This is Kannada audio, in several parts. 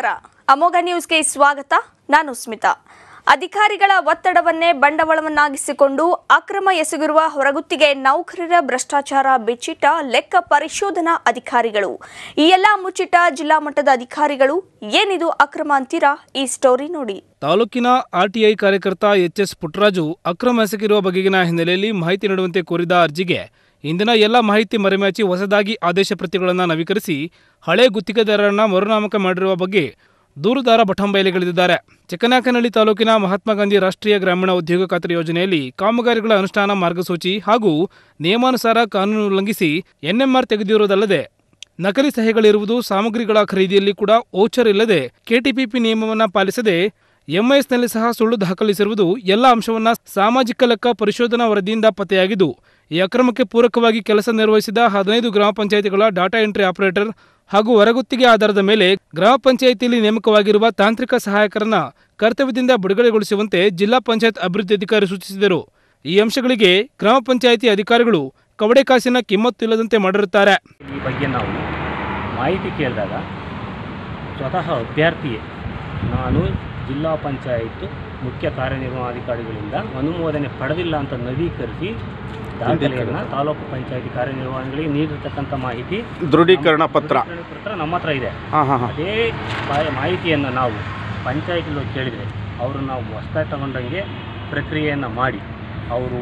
ನಮಸ್ಕಾರ ಅಮೋಘ ನ್ಯೂಸ್ಗೆ ಸ್ವಾಗತ ನಾನು ಸ್ಮಿತಾ ಅಧಿಕಾರಿಗಳ ಒತ್ತಡವನ್ನೇ ಬಂಡವಾಳವನ್ನಾಗಿಸಿಕೊಂಡು ಅಕ್ರಮ ಎಸಗಿರುವ ಹೊರಗುತ್ತಿಗೆ ನೌಕರರ ಭ್ರಷ್ಟಾಚಾರ ಬಿಚ್ಚಿಟ್ಟ ಲೆಕ್ಕ ಪರಿಶೋಧನಾ ಅಧಿಕಾರಿಗಳು ಈ ಎಲ್ಲ ಮುಚ್ಚಿಟ್ಟ ಜಿಲ್ಲಾ ಮಟ್ಟದ ಅಧಿಕಾರಿಗಳು ಏನಿದು ಅಕ್ರಮ ಅಂತೀರಾ ಈ ಸ್ಟೋರಿ ನೋಡಿ ತಾಲೂಕಿನ ಆರ್ಟಿಐ ಕಾರ್ಯಕರ್ತ ಎಚ್ಎಸ್ ಪುಟ್ಟರಾಜು ಅಕ್ರಮ ಎಸಗಿರುವ ಬಗೆಗಿನ ಹಿನ್ನೆಲೆಯಲ್ಲಿ ಮಾಹಿತಿ ನೀಡುವಂತೆ ಕೋರಿದ ಅರ್ಜಿಗೆ ಇಂದಿನ ಎಲ್ಲ ಮಾಹಿತಿ ಮರೆಮಾಚಿ ಹೊಸದಾಗಿ ಆದೇಶ ಪ್ರತಿಗಳನ್ನು ನವೀಕರಿಸಿ ಹಳೆ ಗುತ್ತಿಗೆದಾರರನ್ನ ಮರುನಾಮಕ ಮಾಡಿರುವ ಬಗ್ಗೆ ದೂರುದಾರ ಬಟಂಬೈಲಿಗಳಿದ್ದಾರೆ ಚಿಕ್ಕನಾಕನಹಳ್ಳಿ ತಾಲೂಕಿನ ಮಹಾತ್ಮ ಗಾಂಧಿ ರಾಷ್ಟ್ರೀಯ ಗ್ರಾಮೀಣ ಉದ್ಯೋಗ ಖಾತ್ರಿ ಯೋಜನೆಯಲ್ಲಿ ಕಾಮಗಾರಿಗಳ ಅನುಷ್ಠಾನ ಮಾರ್ಗಸೂಚಿ ಹಾಗೂ ನಿಯಮಾನುಸಾರ ಕಾನೂನು ಉಲ್ಲಂಘಿಸಿ ಎನ್ಎಂಆರ್ ತೆಗೆದಿರುವುದಲ್ಲದೆ ನಕಲಿ ಸಹಿಗಳಿರುವುದು ಸಾಮಗ್ರಿಗಳ ಖರೀದಿಯಲ್ಲಿ ಕೂಡ ಓಚರ್ ಇಲ್ಲದೆ ಕೆಟಿಪಿಪಿ ನಿಯಮವನ್ನು ಪಾಲಿಸದೆ ಎಂಐಎಸ್ನಲ್ಲಿ ಸಹ ಸುಳ್ಳು ದಾಖಲಿಸಿರುವುದು ಎಲ್ಲ ಅಂಶವನ್ನ ಸಾಮಾಜಿಕ ಲೆಕ್ಕ ಪರಿಶೋಧನಾ ವರದಿಯಿಂದ ಪತ್ತೆಯಾಗಿದ್ದು ಈ ಅಕ್ರಮಕ್ಕೆ ಪೂರಕವಾಗಿ ಕೆಲಸ ನಿರ್ವಹಿಸಿದ ಹದಿನೈದು ಗ್ರಾಮ ಪಂಚಾಯಿತಿಗಳ ಡಾಟಾ ಎಂಟ್ರಿ ಆಪರೇಟರ್ ಹಾಗೂ ಹೊರಗುತ್ತಿಗೆ ಆಧಾರದ ಮೇಲೆ ಗ್ರಾಮ ಪಂಚಾಯಿತಿಯಲ್ಲಿ ನೇಮಕವಾಗಿರುವ ತಾಂತ್ರಿಕ ಸಹಾಯಕರನ್ನ ಕರ್ತವ್ಯದಿಂದ ಬಿಡುಗಡೆಗೊಳಿಸುವಂತೆ ಜಿಲ್ಲಾ ಪಂಚಾಯತ್ ಅಭಿವೃದ್ಧಿ ಅಧಿಕಾರಿ ಸೂಚಿಸಿದರು ಈ ಅಂಶಗಳಿಗೆ ಗ್ರಾಮ ಪಂಚಾಯಿತಿ ಅಧಿಕಾರಿಗಳು ಕವಡೆ ಕಾಸಿನ ಕಿಮ್ಮತ್ತಿಲ್ಲದಂತೆ ಮಾಡಿರುತ್ತಾರೆ ಈ ಬಗ್ಗೆ ನಾವು ಮಾಹಿತಿ ಕೇಳಿದಾಗ ಸ್ವತಃ ಅಭ್ಯರ್ಥಿಯೇ ನಾನು ಜಿಲ್ಲಾ ಪಂಚಾಯತ್ ಮುಖ್ಯ ಕಾರ್ಯನಿರ್ವಹಣಾಧಿಕಾರಿಗಳಿಂದ ಅನುಮೋದನೆ ಪಡೆದಿಲ್ಲ ಅಂತ ನವೀಕರಿಸಿ ದಾಖಲೆಯನ್ನು ತಾಲೂಕು ಪಂಚಾಯತಿ ಕಾರ್ಯನಿರ್ವಹಣೆಗಳಿಗೆ ನೀಡಿರ್ತಕ್ಕಂಥ ಮಾಹಿತಿ ದೃಢೀಕರಣ ಪತ್ರ ದೃಢೀಕರಣ ಪತ್ರ ನಮ್ಮ ಹತ್ರ ಇದೆ ಹಾಂ ಹಾಂ ಹಾಂ ಅದೇ ಮಾ- ಮಾಹಿತಿಯನ್ನು ನಾವು ಪಂಚಾಯತಿలో ಕೇಳಿದರೆ ಅವರು ನಾವು ಹೊಸ್ದಾಗಿ ತಗೊಂಡಂಗೆ ಪ್ರಕ್ರಿಯೆಯನ್ನು ಮಾಡಿ ಅವರು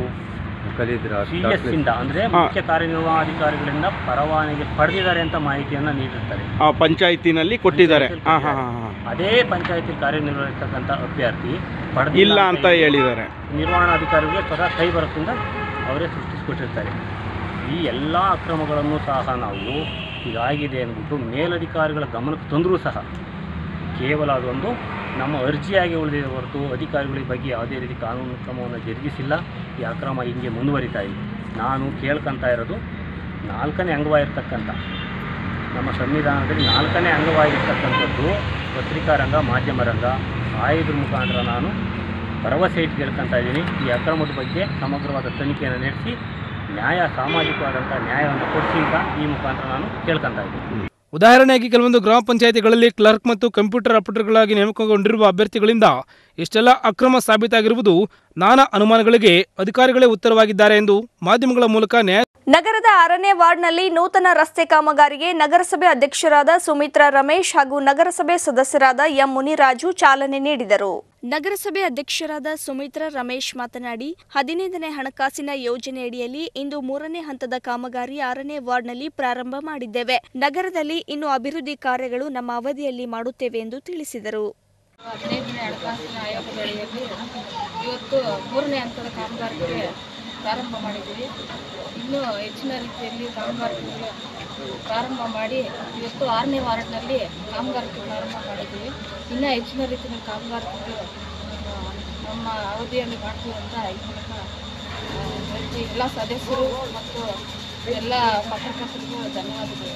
ಸಿ ಎಸ್ ಇಂದ ಅಂದರೆ ಹಾ. ಮುಖ್ಯ ಕಾರ್ಯನಿರ್ವಹಣಾಧಿಕಾರಿಗಳಿಂದ ಪರವಾನಗಿ ಪಡೆದಿದ್ದಾರೆ ಅಂತ ಮಾಹಿತಿಯನ್ನು ನೀಡಿರ್ತಾರೆ ಆ ಪಂಚಾಯತಿನಲ್ಲಿ ಕೊಟ್ಟಿದ್ದಾರೆ ಹಾಂ ಹಾಂ ಹಾಂ ಹಾಂ ಅದೇ ಪಂಚಾಯತಿ ಕಾರ್ಯನಿರ್ವಹಿಸ್ತಕ್ಕಂಥ ಅಭ್ಯರ್ಥಿ ಇಲ್ಲ ಪಡೆದಿಲ್ಲ ಅಂತ ಹೇಳಿದ್ದಾರೆ ನಿರ್ವಹಣಾಧಿಕಾರಿಗಳಿಗೆ ಸ್ವತಃ ಕೈ ಬರೋದ್ರಿಂದ ಅವರೇ ಸೃಷ್ಟಿಸಿಕೊಟ್ಟಿರ್ತಾರೆ ಈ ಎಲ್ಲ ಅಕ್ರಮಗಳನ್ನು ಸಹ ನಾವು ಹೀಗಾಗಿದೆ ಅಂದ್ಬಿಟ್ಟು ಮೇಲಧಿಕಾರಿಗಳ ಗಮನಕ್ಕೆ ತಂದರೂ ಸಹ ಕೇವಲ ಅದೊಂದು ನಮ್ಮ ಅರ್ಜಿಯಾಗಿ ಉಳಿದಿದೆ ಹೊರತು ಅಧಿಕಾರಿಗಳ ಬಗ್ಗೆ ಯಾವುದೇ ರೀತಿ ಕಾನೂನು ಕ್ರಮವನ್ನು ಜರುಗಿಸಿಲ್ಲ ಈ ಅಕ್ರಮ ಹಿಂಗೆ ಮುಂದುವರಿತಾ ಇದೆ ನಾನು ಕೇಳ್ಕೊತಾ ಇರೋದು ನಾಲ್ಕನೇ ಅಂಗವಾಗಿರ್ತಕ್ಕಂಥ ನಮ್ಮ ಸಂವಿಧಾನದಲ್ಲಿ ನಾಲ್ಕನೇ ಅಂಗವಾಗಿರ್ತಕ್ಕಂಥದ್ದು ಪತ್ರಿಕಾ ರಂಗ ಮಾಧ್ಯಮ ರಂಗ ಆಯುಧದ ಮುಖಾಂತರ ನಾನು ಭರವಸೆ ಇಟ್ಟು ಕೇಳ್ಕೊತಾ ಇದ್ದೀನಿ ಈ ಅಕ್ರಮದ ಬಗ್ಗೆ ಸಮಗ್ರವಾದ ತನಿಖೆಯನ್ನು ನಡೆಸಿ ನ್ಯಾಯ ಸಾಮಾಜಿಕವಾದಂಥ ನ್ಯಾಯವನ್ನು ಕೊಡಿಸಿ ಅಂತ ಈ ಮುಖಾಂತರ ನಾನು ಕೇಳ್ಕೊತಾ ಇದ್ದೀನಿ ಉದಾಹರಣೆಯಾಗಿ ಕೆಲವೊಂದು ಗ್ರಾಮ ಪಂಚಾಯಿತಿಗಳಲ್ಲಿ ಕ್ಲರ್ಕ್ ಮತ್ತು ಕಂಪ್ಯೂಟರ್ ಆಪರೇಟರ್ಗಳಾಗಿ ನೇಮಕಗೊಂಡಿರುವ ಅಭ್ಯರ್ಥಿಗಳಿಂದ ಇಷ್ಟೆಲ್ಲ ಅಕ್ರಮ ಸಾಬೀತಾಗಿರುವುದು ನಾನಾ ಅನುಮಾನಗಳಿಗೆ ಅಧಿಕಾರಿಗಳೇ ಉತ್ತರವಾಗಿದ್ದಾರೆ ಎಂದು ಮಾಧ್ಯಮಗಳ ಮೂಲಕ ನ್ಯಾಯ ನಗರದ ಆರನೇ ವಾರ್ಡ್ನಲ್ಲಿ ನೂತನ ರಸ್ತೆ ಕಾಮಗಾರಿಗೆ ನಗರಸಭೆ ಅಧ್ಯಕ್ಷರಾದ ಸುಮಿತ್ರಾ ರಮೇಶ್ ಹಾಗೂ ನಗರಸಭೆ ಸದಸ್ಯರಾದ ಎಂ ಮುನಿರಾಜು ಚಾಲನೆ ನೀಡಿದರು ನಗರಸಭೆ ಅಧ್ಯಕ್ಷರಾದ ಸುಮಿತ್ರಾ ರಮೇಶ್ ಮಾತನಾಡಿ ಹದಿನೈದನೇ ಹಣಕಾಸಿನ ಯೋಜನೆಯಡಿಯಲ್ಲಿ ಇಂದು ಮೂರನೇ ಹಂತದ ಕಾಮಗಾರಿ ಆರನೇ ವಾರ್ಡ್ನಲ್ಲಿ ಪ್ರಾರಂಭ ಮಾಡಿದ್ದೇವೆ ನಗರದಲ್ಲಿ ಇನ್ನು ಅಭಿವೃದ್ಧಿ ಕಾರ್ಯಗಳು ನಮ್ಮ ಅವಧಿಯಲ್ಲಿ ಮಾಡುತ್ತೇವೆ ಎಂದು ತಿಳಿಸಿದರು ಹದಿನೈದನೇ ಹಣಕಾಸಿನ ಆಯೋಗದಡಿಯಲ್ಲಿ ಇವತ್ತು ಮೂರನೇ ಹಂತದ ಕಾಮಗಾರಿಗೆ ಪ್ರಾರಂಭ ಮಾಡಿದ್ದೀವಿ ಇನ್ನೂ ಹೆಚ್ಚಿನ ರೀತಿಯಲ್ಲಿ ಕಾಮಗಾರಿಗಳಿಗೆ ಪ್ರಾರಂಭ ಮಾಡಿ ಇವತ್ತು ಆರನೇ ವಾರ್ಡ್ನಲ್ಲಿ ಕಾಮಗಾರಿಕೆ ಪ್ರಾರಂಭ ಮಾಡಿದ್ದೀವಿ ಇನ್ನೂ ಹೆಚ್ಚಿನ ರೀತಿಯಲ್ಲಿ ಕಾಮಗಾರಿಗಳು ಆ, ನಮ್ಮ ಅವಧಿಯಲ್ಲಿ ಮಾಡ್ತೀವಿ ಅಂತ ಈ ಮೂಲಕ ಆ, ಹೇಳ್ತೀವಿ. ಎಲ್ಲ ಸದಸ್ಯರು ಮತ್ತು ಎಲ್ಲ ಪತ್ರಕರ್ತರಿಗೂ ಧನ್ಯವಾದಗಳು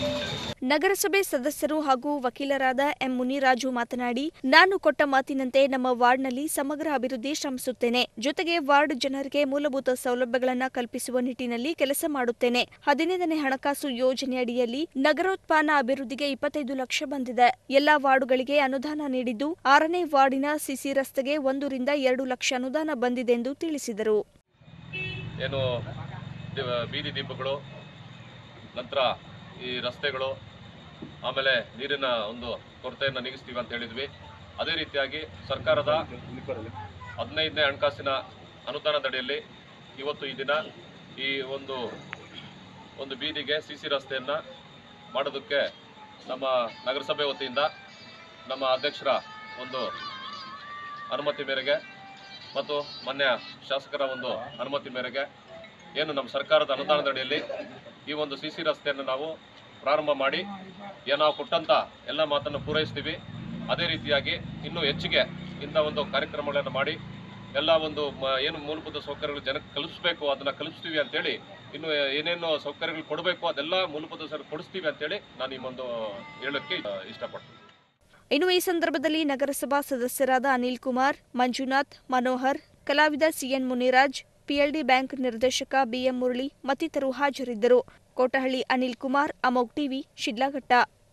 ನಗರಸಭೆ ಸದಸ್ಯರು ಹಾಗೂ ವಕೀಲರಾದ ಎಂ ಮುನಿರಾಜು ಮಾತನಾಡಿ ನಾನು ಕೊಟ್ಟ ಮಾತಿನಂತೆ ನಮ್ಮ ವಾರ್ಡ್ನಲ್ಲಿ ಸಮಗ್ರ ಅಭಿವೃದ್ಧಿ ಶ್ರಮಿಸುತ್ತೇನೆ ಜೊತೆಗೆ ವಾರ್ಡ್ ಜನರಿಗೆ ಮೂಲಭೂತ ಸೌಲಭ್ಯಗಳನ್ನು ಕಲ್ಪಿಸುವ ನಿಟ್ಟಿನಲ್ಲಿ ಕೆಲಸ ಮಾಡುತ್ತೇನೆ ಹದಿನೈದನೇ ಹಣಕಾಸು ಯೋಜನೆಯಡಿಯಲ್ಲಿ ನಗರೋತ್ಪಾನ ಅಭಿವೃದ್ಧಿಗೆ ಇಪ್ಪತ್ತೈದು ಲಕ್ಷ ಬಂದಿದೆ ಎಲ್ಲಾ ವಾರ್ಡುಗಳಿಗೆ ಅನುದಾನ ನೀಡಿದ್ದು ಆರನೇ ವಾರ್ಡಿನ ಸಿಸಿ ರಸ್ತೆಗೆ ಒಂದರಿಂದ ಎರಡು ಲಕ್ಷ ಅನುದಾನ ಬಂದಿದೆ ಎಂದು ತಿಳಿಸಿದರು ಏನು ದಿ- ಬೀದಿ ದೀಪಗಳು ನಂತರ ಈ ರಸ್ತೆಗಳು ಆಮೇಲೆ ನೀರಿನ ಒಂದು ಕೊರತೆಯನ್ನು ನೀಗಿಸ್ತೀವಿ ಅಂತ ಹೇಳಿದ್ವಿ ಅದೇ ರೀತಿಯಾಗಿ ಸರ್ಕಾರದ ಹದಿನೈದನೇ ಹಣಕಾಸಿನ ಅನುದಾನದಡಿಯಲ್ಲಿ ಇವತ್ತು ಈ ದಿನ ಈ ಒಂದು ಒಂದು ಬೀದಿಗೆ ಸಿ ಸಿ ರಸ್ತೆಯನ್ನು ಮಾಡೋದಕ್ಕೆ ನಮ್ಮ ನಗರಸಭೆ ವತಿಯಿಂದ ನಮ್ಮ ಅಧ್ಯಕ್ಷರ ಒಂದು ಅನುಮತಿ ಮೇರೆಗೆ ಮತ್ತು ಮಾನ್ಯ ಶಾಸಕರ ಒಂದು ಅನುಮತಿ ಮೇರೆಗೆ ಏನು ನಮ್ಮ ಸರ್ಕಾರದ ಅನುದಾನದಡಿಯಲ್ಲಿ ಈ ಒಂದು ಸಿ ಸಿ ರಸ್ತೆಯನ್ನು ನಾವು ಪ್ರಾರಂಭ ಮಾಡಿ ಏನು ನಾವು ಕೊಟ್ಟಂತ ಎಲ್ಲ ಮಾತನ್ನು ಪೂರೈಸ್ತೀವಿ ಅದೇ ರೀತಿಯಾಗಿ ಇನ್ನೂ ಹೆಚ್ಚಿಗೆ ಇಂಥ ಒಂದು ಕಾರ್ಯಕ್ರಮಗಳನ್ನು ಮಾಡಿ ಎಲ್ಲ ಒಂದು ಮ- ಏನು ಮೂಲಭೂತ ಸೌಕರ್ಯಗಳು ಜನಕ್ಕೆ ಕಲಿಸ್ಬೇಕು ಅದನ್ನು ಕಲಿಸ್ತೀವಿ ಅಂತೇಳಿ ಇನ್ನು ಏನೇನು ಸೌಕರ್ಯಗಳು ಕೊಡಬೇಕು ಅದೆಲ್ಲ ಮೂಲಭೂತ ಸೌಕರ್ಯ ಕೊಡಿಸ್ತೀವಿ ಅಂತೇಳಿ ನಾನು ಈ ಒಂದು ಹೇಳೋಕ್ಕೆ ಇಷ್ಟಪಡ್ತೀನಿ ಇನ್ನು ಈ ಸಂದರ್ಭದಲ್ಲಿ ನಗರಸಭಾ ಸದಸ್ಯರಾದ ಅನಿಲ್ ಕುಮಾರ್ ಮಂಜುನಾಥ್ ಮನೋಹರ್ ಕಲಾವಿದ ಸಿಎನ್ ಮುನಿರಾಜ್ ಪಿಎಲ್ಡಿ ಬ್ಯಾಂಕ್ ನಿರ್ದೇಶಕ ಬಿಎಂ ಮುರಳಿ ಮತ್ತಿತರರು ಹಾಜರಿದ್ದರು ಕೋಟಹಳ್ಳಿ ಅನಿಲ್ ಕುಮಾರ್ ಅಮೋಗ್ ಟಿವಿ ಶಿಡ್ಲಘಟ್ಟ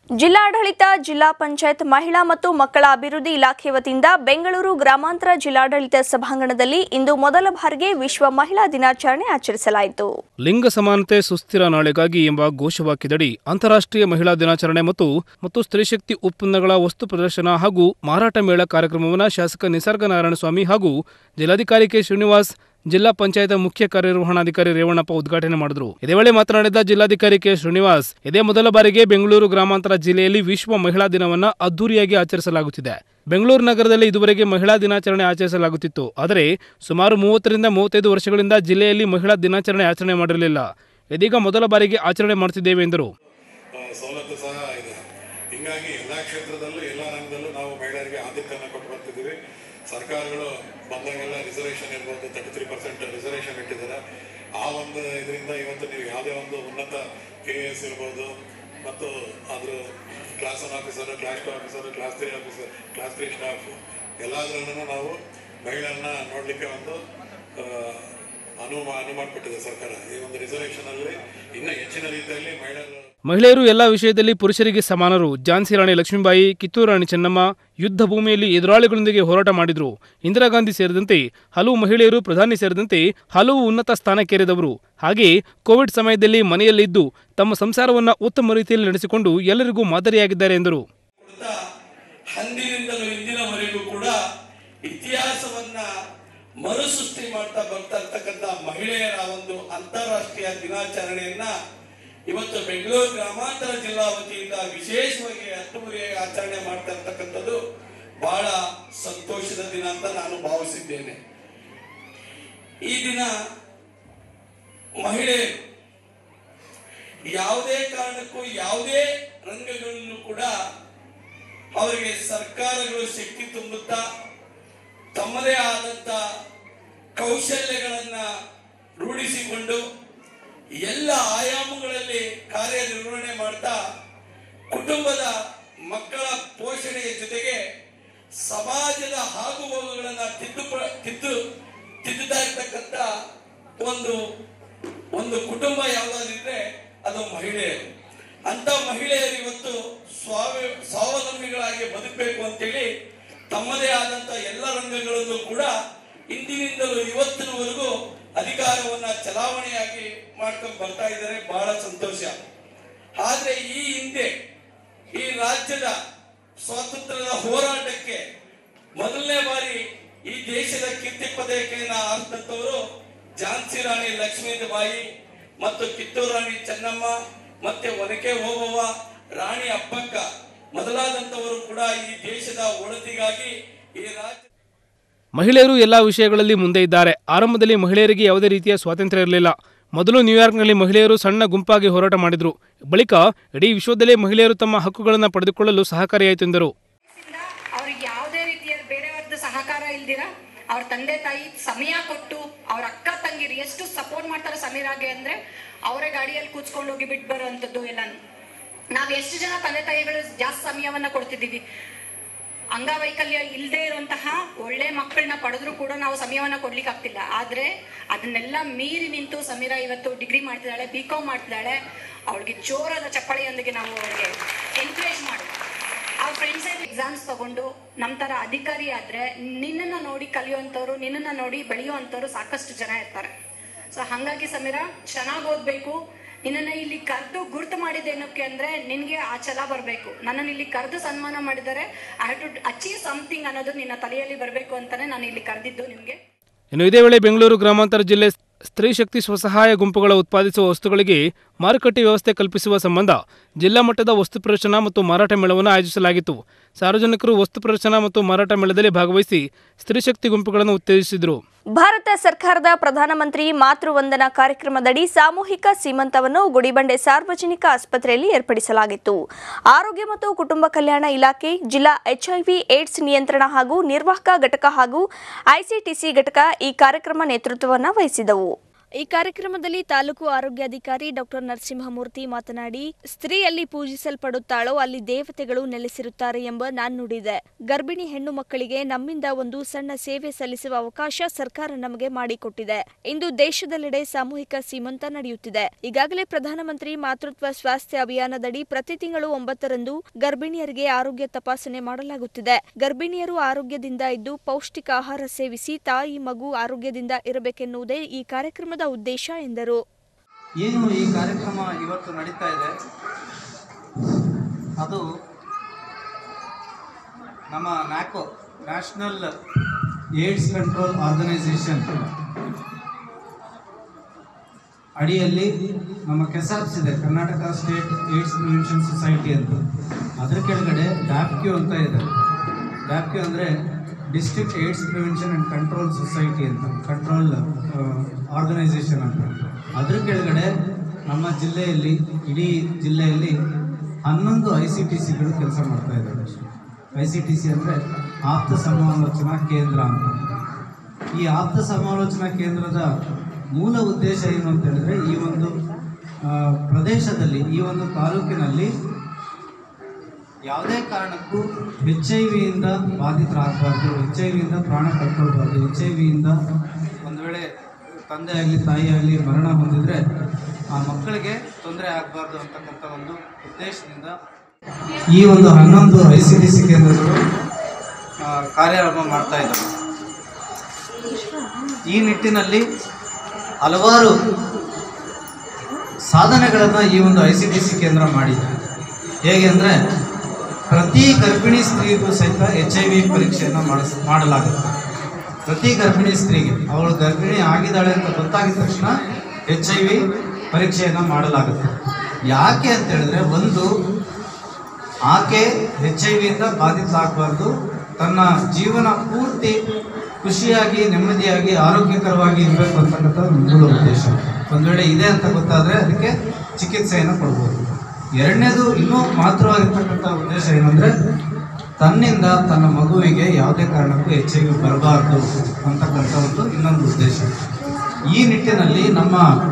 ಜಿಲ್ಲಾಡಳಿತ ಜಿಲ್ಲಾ ಪಂಚಾಯತ್ ಮಹಿಳಾ ಮತ್ತು ಮಕ್ಕಳ ಅಭಿವೃದ್ಧಿ ಇಲಾಖೆ ವತಿಯಿಂದ ಬೆಂಗಳೂರು ಗ್ರಾಮಾಂತರ ಜಿಲ್ಲಾಡಳಿತ ಸಭಾಂಗಣದಲ್ಲಿ ಇಂದು ಮೊದಲ ಬಾರಿಗೆ ವಿಶ್ವ ಮಹಿಳಾ ದಿನಾಚರಣೆ ಆಚರಿಸಲಾಯಿತು ಲಿಂಗ ಸಮಾನತೆ ಸುಸ್ಥಿರ ನಾಳೆಗಾಗಿ ಎಂಬ ಘೋಷವಾಕ್ಯದಡಿ ಅಂತಾರಾಷ್ಟ್ರೀಯ ಮಹಿಳಾ ದಿನಾಚರಣೆ ಮತ್ತು ಮತ್ತು ಸ್ತ್ರೀಶಕ್ತಿ ಉತ್ಪನ್ನಗಳ ವಸ್ತು ಪ್ರದರ್ಶನ ಹಾಗೂ ಮಾರಾಟ ಮೇಳ ಕಾರ್ಯಕ್ರಮವನ್ನು ಶಾಸಕ ನಿಸರ್ಗ ನಾರಾಯಣಸ್ವಾಮಿ ಹಾಗೂ ಜಿಲ್ಲಾಧಿಕಾರಿ ಕೆ ಶ್ರೀನಿವಾಸ್ ಜಿಲ್ಲಾ ಪಂಚಾಯತ್ ಮುಖ್ಯ ಕಾರ್ಯನಿರ್ವಹಣಾಧಿಕಾರಿ ರೇವಣ್ಣಪ್ಪ ಉದ್ಘಾಟನೆ ಮಾಡಿದರು ಇದೇ ವೇಳೆ ಮಾತನಾಡಿದ ಜಿಲ್ಲಾಧಿಕಾರಿ ಕೆ ಶ್ರೀನಿವಾಸ್ ಇದೇ ಮೊದಲ ಬಾರಿಗೆ ಬೆಂಗಳೂರು ಗ್ರಾಮಾಂತರ ಜಿಲ್ಲೆಯಲ್ಲಿ ವಿಶ್ವ ಮಹಿಳಾ ದಿನವನ್ನ ಅದ್ದೂರಿಯಾಗಿ ಆಚರಿಸಲಾಗುತ್ತಿದೆ ಬೆಂಗಳೂರು ನಗರದಲ್ಲಿ ಇದುವರೆಗೆ ಮಹಿಳಾ ದಿನಾಚರಣೆ ಆಚರಿಸಲಾಗುತ್ತಿತ್ತು ಆದರೆ ಸುಮಾರು ಮೂವತ್ತರಿಂದ ಮೂವತ್ತೈದು ವರ್ಷಗಳಿಂದ ಜಿಲ್ಲೆಯಲ್ಲಿ ಮಹಿಳಾ ದಿನಾಚರಣೆ ಆಚರಣೆ ಮಾಡಿರಲಿಲ್ಲ ಇದೀಗ ಮೊದಲ ಬಾರಿಗೆ ಆಚರಣೆ ಮಾಡುತ್ತಿದ್ದೇವೆ ಎಂದರು ಆ, ಸವಲತ್ತು ಸಹ ಇದೆ ಹಿಂಗಾಗಿ ಎಲ್ಲ ಕ್ಷೇತ್ರದಲ್ಲೂ ಎಲ್ಲ ರಂಗದಲ್ಲೂ ನಾವು ಮಹಿಳೆಯರಿಗೆ ಆದ್ಯತೆಯನ್ನು ಕೊಟ್ಟು ಬರ್ತಿದ್ದೀವಿ ಸರ್ಕಾರಗಳು ಬಂದಾಗೆಲ್ಲ ರಿಸರ್ವೇಷನ್ ಇರ್ಬೋದು ತರ್ಟಿ ತ್ರೀ ಪರ್ಸೆಂಟ್ ರಿಸರ್ವೇಷನ್ ಇಟ್ಟಿದ್ದಾರೆ ಆ ಒಂದು ಇದರಿಂದ ಇವತ್ತು ನೀವು ಯಾವುದೇ ಒಂದು ಉನ್ನತ ಕೆ ಎಸ್ ಇರ್ಬೋದು ಮತ್ತು ಅದ್ರ class one officer class two officer class three officer class three staff ಎಲ್ಲದರಲ್ಲೂ ನಾವು ಮಹಿಳೆಯರನ್ನ ನೋಡಲಿಕ್ಕೆ ಒಂದು ಆ, ಅನುವು ಅನುವು ಮಾಡಿಕೊಟ್ಟಿದೆ ಸರ್ಕಾರ ಈ ಒಂದು ರಿಸರ್ವೇಷನ್ ಅಲ್ಲಿ ಇನ್ನೂ ಹೆಚ್ಚಿನ ರೀತಿಯಲ್ಲಿ ಮಹಿಳೆಯರು ಮಹಿಳೆಯರು ಎಲ್ಲ ವಿಷಯದಲ್ಲಿ ಪುರುಷರಿಗೆ ಸಮಾನರು ಝಾನ್ಸಿ ರಾಣಿ ಲಕ್ಷ್ಮೀಬಾಯಿ ಕಿತ್ತೂರು ರಾಣಿ ಚೆನ್ನಮ್ಮ ಯುದ್ಧ ಭೂಮಿಯಲ್ಲಿ ಎದುರಾಳಿಗಳೊಂದಿಗೆ ಹೋರಾಟ ಮಾಡಿದ್ರು ಇಂದಿರಾ ಗಾಂಧಿ ಸೇರಿದಂತೆ ಹಲವು ಮಹಿಳೆಯರು ಪ್ರಧಾನಿ ಸೇರಿದಂತೆ ಹಲವು ಉನ್ನತ ಸ್ಥಾನಕ್ಕೇರಿದವರು ಹಾಗೆ ಕೋವಿಡ್ ಸಮಯದಲ್ಲಿ ಮನೆಯಲ್ಲಿದ್ದು ತಮ್ಮ ಸಂಸಾರವನ್ನು ಉತ್ತಮ ರೀತಿಯಲ್ಲಿ ನಡೆಸಿಕೊಂಡು ಎಲ್ಲರಿಗೂ ಮಾದರಿಯಾಗಿದ್ದಾರೆ ಎಂದರು ಕೊಡ್ತಾ ಅಂದಿನಿಂದಲೂ ಇಂದಿನವರೆಗೂ ಕೂಡ ಇತಿಹಾಸವನ್ನ ಮರುಸೃಷ್ಟಿ ಮಾಡ್ತಾ ಬರ್ತಾ ಇರ್ತಕ್ಕಂಥ ಮಹಿಳೆಯರ ಒಂದು ಅಂತಾರಾಷ್ಟ್ರೀಯ ದಿನಾಚರಣೆಯನ್ನ ಇವತ್ತು ಬೆಂಗಳೂರು ಗ್ರಾಮಾಂತರ ಜಿಲ್ಲಾ ವತಿಯಿಂದ ವಿಶೇಷವಾಗಿ ಅದ್ದೂರಿಯಾಗಿ ಆಚರಣೆ ಮಾಡ್ತಾ ಇರ್ತಕ್ಕಂಥದ್ದು ಬಹಳ ಸಂತೋಷದ ದಿನ ಅಂತ ನಾನು ಭಾವಿಸಿದ್ದೇನೆ ಈ ದಿನ ಮಹಿಳೆಯರು ಯಾವುದೇ ಕಾರಣಕ್ಕೂ ಯಾವುದೇ ರಂಗಗಳಲ್ಲೂ ಕೂಡ ಅವರಿಗೆ ಸರ್ಕಾರಗಳು ಶಕ್ತಿ ತುಂಬುತ್ತಾ ತಮ್ಮದೇ ಆದಂತ ಕೌಶಲ್ಯಗಳನ್ನ ರೂಢಿಸಿಕೊಂಡು ಎಲ್ಲ ಆಯಾಮಗಳಲ್ಲಿ ಕಾರ್ಯನಿರ್ವಹಣೆ ಮಾಡ್ತಾ ಕುಟುಂಬದ ಮಕ್ಕಳ ಪೋಷಣೆಯ ಜೊತೆಗೆ ಸಮಾಜದ ಆಗುಹೋಗುಗಳನ್ನ ತಿದ್ದು ತಿದ್ದು ತಿದ್ದುತ್ತಾ ಇರ್ತಕ್ಕಂಥ ಒಂದು ಒಂದು ಕುಟುಂಬ ಯಾವ್ದಾದಿದ್ರೆ ಅದು ಮಹಿಳೆಯರು ಅಂತ ಮಹಿಳೆಯರು ಇವತ್ತು ಸ್ವಾವ ಸ್ವಾವಲಂಬಿಗಳಾಗಿ ಬದುಕಬೇಕು ಅಂತೇಳಿ ತಮ್ಮದೇ ಆದಂತ ಎಲ್ಲ ರಂಗಗಳಲ್ಲೂ ಕೂಡ ಇಂದಿನಿಂದಲೂ ಇವತ್ತಿನವರೆಗೂ ಅಧಿಕಾರವನ್ನ ಚಲಾವಣೆಯಾಗಿ ಮಾಡ್ಕೊಂಡು ಬರ್ತಾ ಇದ್ದಾರೆ ಬಹಳ ಸಂತೋಷ ಆದ್ರೆ ಈ ಹಿಂದೆ ಈ ರಾಜ್ಯದ ಸ್ವಾತಂತ್ರ್ಯದ ಹೋರಾಟಕ್ಕೆ ಮೊದಲನೇ ಬಾರಿ ಈ ದೇಶದ ಕೀರ್ತಿ ಪದಕೆಯನ್ನ ಆರ್ತಂತವರು ಝಾನ್ಸಿ ರಾಣಿ ಲಕ್ಷ್ಮೀಬಾಯಿ ಮತ್ತು ಕಿತ್ತೂರು ರಾಣಿ ಚೆನ್ನಮ್ಮ ಮತ್ತೆ ಒನಕೆ ಓಬವ್ವ ರಾಣಿ ಅಪ್ಪಕ್ಕ ಮೊದಲಾದಂತವರು ಕೂಡ ಈ ದೇಶದ ಒಳತಿಗಾಗಿ ಈ ರಾಜ್ಯ ಮಹಿಳೆಯರು ಎಲ್ಲ ವಿಷಯಗಳಲ್ಲಿ ಮುಂದೆ ಇದ್ದಾರೆ ಆರಂಭದಲ್ಲಿ ಮಹಿಳೆಯರಿಗೆ ಯಾವುದೇ ರೀತಿಯ ಸ್ವಾತಂತ್ರ್ಯ ಇರಲಿಲ್ಲ ಮೊದಲು ನ್ಯೂಯಾರ್ಕ್ನಲ್ಲಿ ಮಹಿಳೆಯರು ಸಣ್ಣ ಗುಂಪಾಗಿ ಹೋರಾಟ ಮಾಡಿದರು ಬಳಿಕ ಇಡೀ ವಿಶ್ವದಲ್ಲೇ ಮಹಿಳೆಯರು ತಮ್ಮ ಹಕ್ಕುಗಳನ್ನು ಪಡೆದುಕೊಳ್ಳಲು ಸಹಕಾರಿಯಾಯಿತು ಎಂದರು ಅವ್ರಿಗೆ ಯಾವುದೇ ರೀತಿಯ ಬೇರೆಯವ್ರದ್ದು ಸಹಕಾರ ಇಲ್ದಿರ ಅವ್ರ ತಂದೆ ತಾಯಿ ಸಮಯ ಕೊಟ್ಟು ಅವ್ರ ಅಕ್ಕ ತಂಗಿರು ಎಷ್ಟು ಸಪೋರ್ಟ್ ಮಾಡ್ತಾರೆ ಸಮೀರಾಗೆ ಅಂದ್ರೆ ಅವರೇ ಗಾಡಿಯಲ್ಲಿ ಕೂತ್ಕೊಂಡು ಹೋಗಿ ಬಿಟ್ಟು ಬರುವಂತದ್ದು ಎಲ್ಲ ನಾವ್ ಎಷ್ಟು ಜನ ತಂದೆ ತಾಯಿಗಳು ಜಾಸ್ತಿ ಸಮಯವನ್ನ ಕೊಡ್ತಿದ್ದೀವಿ ಅಂಗವೈಕಲ್ಯ ಇಲ್ಲದೆ ಇರುವಂತಹ ಒಳ್ಳೆ ಮಕ್ಕಳನ್ನ ಪಡೆದ್ರು ಕೂಡ ನಾವು ಸಮಯವನ್ನ ಕೊಡ್ಲಿಕ್ಕೆ ಆಗ್ತಿಲ್ಲ ಆದ್ರೆ ಅದನ್ನೆಲ್ಲ ಮೀರಿ ನಿಂತು ಸಮೀರಾ ಇವತ್ತು ಡಿಗ್ರಿ ಮಾಡ್ತಿದ್ದಾಳೆ ಬಿ ಕಾಮ್ ಮಾಡ್ತಿದ್ದಾಳೆ ಅವಳಿಗೆ ಜೋರಾದ ಚಪ್ಪಳೆಯೊಂದಿಗೆ ನಾವು ಅವಳಿಗೆ ಎನ್ಕರೇಜ್ ಮಾಡಿ ಅವ್ರ ಫ್ರೆಂಡ್ಸ್ ಎಕ್ಸಾಮ್ಸ್ ತಗೊಂಡು ನಮ್ಮ ತರ ಅಧಿಕಾರಿ ಆದ್ರೆ ನಿನ್ನನ್ನ ನೋಡಿ ಕಲಿಯುವಂಥವ್ರು ನಿನ್ನನ್ನ ನೋಡಿ ಬೆಳೆಯುವಂಥವ್ರು ಸಾಕಷ್ಟು ಜನ ಇರ್ತಾರೆ ಸೊ ಹಾಗಾಗಿ ಸಮೀರಾ ಚೆನ್ನಾಗಿ ಓದ್ಬೇಕು ನಿನ್ನನ್ನ ಇಲ್ಲಿ ಕರೆದು ಗುರುತು ಮಾಡಿದ್ದೇನಕ್ಕೆ ಅಂದ್ರೆ ನಿನ್ಗೆ ಆ ಛಲ ಬರಬೇಕು ನನ್ನನ್ನು ಇಲ್ಲಿ ಕರೆದು ಸನ್ಮಾನ ಮಾಡಿದರೆ I have to achieve something ಅನ್ನೋದು ನಿನ್ನ ತಲೆಯಲ್ಲಿ ಬರಬೇಕು ಅಂತಾನೆ ನಾನು ಇಲ್ಲಿ ಕರೆದಿದ್ದು ನಿಮ್ಗೆ ಇನ್ನು ಇದೇ ವೇಳೆ ಬೆಂಗಳೂರು ಗ್ರಾಮಾಂತರ ಜಿಲ್ಲೆ ಸ್ತ್ರೀ ಶಕ್ತಿ ಸ್ವಸಹಾಯ ಗುಂಪುಗಳ ಉತ್ಪಾದಿಸುವ ವಸ್ತುಗಳಿಗೆ ಮಾರುಕಟ್ಟೆ ವ್ಯವಸ್ಥೆ ಕಲ್ಪಿಸುವ ಸಂಬಂಧ ಜಿಲ್ಲಾ ಮಟ್ಟದ ವಸ್ತು ಪ್ರದರ್ಶನ ಮತ್ತು ಮಾರಾಟ ಮೇಳವನ್ನು ಆಯೋಜಿಸಲಾಗಿತ್ತು ಸಾರ್ವಜನಿಕರು ವಸ್ತು ಪ್ರದರ್ಶನ ಮತ್ತು ಮಾರಾಟ ಮೇಳದಲ್ಲಿ ಭಾಗವಹಿಸಿ ಸ್ತ್ರೀ ಶಕ್ತಿ ಗುಂಪುಗಳನ್ನು ಉತ್ತೇಜಿಸಿದರು ಭಾರತ ಸರ್ಕಾರದ ಪ್ರಧಾನಮಂತ್ರಿ ಮಾತೃ ವಂದನಾ ಕಾರ್ಯಕ್ರಮದಡಿ ಸಾಮೂಹಿಕ ಸೀಮಂತವನ್ನು ಗುಡಿಬಂಡೆ ಸಾರ್ವಜನಿಕ ಆಸ್ಪತ್ರೆಯಲ್ಲಿ ಏರ್ಪಡಿಸಲಾಗಿತ್ತು ಆರೋಗ್ಯ ಮತ್ತು ಕುಟುಂಬ ಕಲ್ಯಾಣ ಇಲಾಖೆ ಜಿಲ್ಲಾ ಎಚ್ಐವಿ ಏಡ್ಸ್ ನಿಯಂತ್ರಣ ಹಾಗೂ ನಿರ್ವಾಹಕ ಘಟಕ ಹಾಗೂ ಐಸಿಟಿಸಿ ಘಟಕ ಈ ಕಾರ್ಯಕ್ರಮ ನೇತೃತ್ವವನ್ನು ವಹಿಸಿದವು ಈ ಕಾರ್ಯಕ್ರಮದಲ್ಲಿ ತಾಲೂಕು ಆರೋಗ್ಯಾಧಿಕಾರಿ ಡಾಕ್ಟರ್ ನರಸಿಂಹಮೂರ್ತಿ ಮಾತನಾಡಿ ಸ್ತ್ರೀಯಲ್ಲಿ ಪೂಜಿಸಲ್ಪಡುತ್ತಾಳೋ ಅಲ್ಲಿ ದೇವತೆಗಳು ನೆಲೆಸಿರುತ್ತಾರೆ ಎಂಬ ನಾಣ್ಣುಡಿದೆ ಗರ್ಭಿಣಿ ಹೆಣ್ಣು ಮಕ್ಕಳಿಗೆ ನಮ್ಮಿಂದ ಒಂದು ಸಣ್ಣ ಸೇವೆ ಸಲ್ಲಿಸುವ ಅವಕಾಶ ಸರ್ಕಾರ ನಮಗೆ ಮಾಡಿಕೊಟ್ಟಿದೆ ಇಂದು ದೇಶದೆಲ್ಲೆಡೆ ಸಾಮೂಹಿಕ ಸೀಮಂತ ನಡೆಯುತ್ತಿದೆ ಈಗಾಗಲೇ ಪ್ರಧಾನಮಂತ್ರಿ ಮಾತೃತ್ವ ಸ್ವಾಸ್ಥ್ಯ ಅಭಿಯಾನದಡಿ ಪ್ರತಿ ತಿಂಗಳು ಒಂಬತ್ತರಂದು ಗರ್ಭಿಣಿಯರಿಗೆ ಆರೋಗ್ಯ ತಪಾಸಣೆ ಮಾಡಲಾಗುತ್ತಿದೆ ಗರ್ಭಿಣಿಯರು ಆರೋಗ್ಯದಿಂದ ಇದ್ದು ಪೌಷ್ಟಿಕ ಆಹಾರ ಸೇವಿಸಿ ತಾಯಿ ಮಗು ಆರೋಗ್ಯದಿಂದ ಇರಬೇಕೆನ್ನುವುದೇ ಈ ಕಾರ್ಯಕ್ರಮದ ಉದ್ದೇಶ ಎಂದರು ಏನು ಈ ಕಾರ್ಯಕ್ರಮ ಇವತ್ತು ನಡೀತಾ ಇದೆ ಅದು ನಮ್ಮ NACO national AIDS control organisation ಅಡಿಯಲ್ಲಿ ನಮ್ಮ ಕೆಸಾಪ್ಸ್ ಇದೆ Karnataka state AIDS prevention society ಅಂತ ಅದ್ರ ಕೆಳಗಡೆ ಡ್ಯಾಪ್ಕ್ಯೂ ಅಂತ ಇದೆ ಡ್ಯಾಪ್ಕ್ಯೂ ಅಂದರೆ district AIDS prevention and control society ಅಂತ ಕಂಟ್ರೋಲ್ ಆರ್ಗನೈಸೇಷನ್ ಅಂತ ಅದ್ರ ಕೆಳಗಡೆ ನಮ್ಮ ಜಿಲ್ಲೆಯಲ್ಲಿ ಇಡೀ ಜಿಲ್ಲೆಯಲ್ಲಿ ಹನ್ನೊಂದು ಐ ಸಿ ಟಿ ಸಿಗಳು ಕೆಲಸ ಮಾಡ್ತಾ ಇದ್ದಾರೆ ಐ ಸಿ ಟಿ ಸಿ ಅಂದರೆ ಆಪ್ತ ಸಮಾಲೋಚನಾ ಕೇಂದ್ರ ಅಂತ ಈ ಆಪ್ತ ಸಮಾಲೋಚನಾ ಕೇಂದ್ರದ ಮೂಲ ಉದ್ದೇಶ ಏನು ಅಂತ ಹೇಳಿದ್ರೆ ಈ ಒಂದು ಆ, ಪ್ರದೇಶದಲ್ಲಿ ಈ ಒಂದು ತಾಲೂಕಿನಲ್ಲಿ ಯಾವುದೇ ಕಾರಣಕ್ಕೂ ಎಚ್ ಐ ವಿಯಿಂದ ಬಾಧಿತರಾಗಬಾರ್ದು ಎಚ್ ಐ ವಿಯಿಂದ ಪ್ರಾಣ ಕಳ್ಕೊಳ್ಬಾರ್ದು ಎಚ್ ಐ ವಿಯಿಂದ ಒಂದು ವೇಳೆ ತಂದೆ ಆಗಲಿ ತಾಯಿ ಆಗಲಿ ಮರಣ ಹೊಂದಿದ್ರೆ ಆ ಮಕ್ಕಳಿಗೆ ತೊಂದರೆ ಆಗಬಾರ್ದು ಅಂತಕ್ಕಂಥ ಒಂದು ಉದ್ದೇಶದಿಂದ ಈ ಒಂದು ಹನ್ನೊಂದು ಐ ಸಿ ಡಿ ಸಿ ಕೇಂದ್ರಗಳು ಆ, ಕಾರ್ಯಾರಂಭ ಮಾಡ್ತಾ ಇದ್ದಾವೆ ಈ ನಿಟ್ಟಿನಲ್ಲಿ ಹಲವಾರು ಸಾಧನೆಗಳನ್ನು ಈ ಒಂದು ಐ ಸಿ ಡಿ ಸಿ ಕೇಂದ್ರ ಮಾಡಿದೆ ಹೇಗೆ ಅಂದರೆ ಪ್ರತಿ ಗರ್ಭಿಣಿ ಸ್ತ್ರೀಗೂ ಸಹಿತ ಎಚ್ ಐ ವಿ ಪರೀಕ್ಷೆಯನ್ನು ಮಾಡಿಸ್ ಮಾಡಲಾಗುತ್ತೆ ಪ್ರತಿ ಗರ್ಭಿಣಿ ಸ್ತ್ರೀಗೆ ಅವಳು ಗರ್ಭಿಣಿ ಆಗಿದ್ದಾಳೆ ಅಂತ ಗೊತ್ತಾಗಿದ ತಕ್ಷಣ ಎಚ್ ಐ ವಿ ಪರೀಕ್ಷೆಯನ್ನು ಮಾಡಲಾಗುತ್ತೆ ಯಾಕೆ ಅಂತ ಹೇಳಿದ್ರೆ ಒಂದು ಆಕೆ ಎಚ್ ಐ ವಿಯಿಂದ ಬಾಧಿತರಾಗಬಾರ್ದು ತನ್ನ ಜೀವನ ಪೂರ್ತಿ ಖುಷಿಯಾಗಿ ನೆಮ್ಮದಿಯಾಗಿ ಆರೋಗ್ಯಕರವಾಗಿ ಇರಬೇಕು ಅಂತಕ್ಕಂಥ ಮೂಲ ಉದ್ದೇಶ ಒಂದು ವೇಳೆ ಇದೆ ಅಂತ ಗೊತ್ತಾದರೆ ಅದಕ್ಕೆ ಚಿಕಿತ್ಸೆಯನ್ನು ಕೊಡ್ಬೋದು ಎರಡನೇದು ಇನ್ನೂ ಮಹತ್ತರವಾಗಿರ್ತಕ್ಕಂಥ ಉದ್ದೇಶ ಏನಂದರೆ ತನ್ನಿಂದ ತನ್ನ ಮಗುವಿಗೆ ಯಾವುದೇ ಕಾರಣಕ್ಕೂ ಎಚ್ ಐ ವಿ ಬರಬಾರ್ದು ಅಂತಕ್ಕಂಥ ಒಂದು ಇನ್ನೊಂದು ಉದ್ದೇಶ ಈ ನಿಟ್ಟಿನಲ್ಲಿ ನಮ್ಮ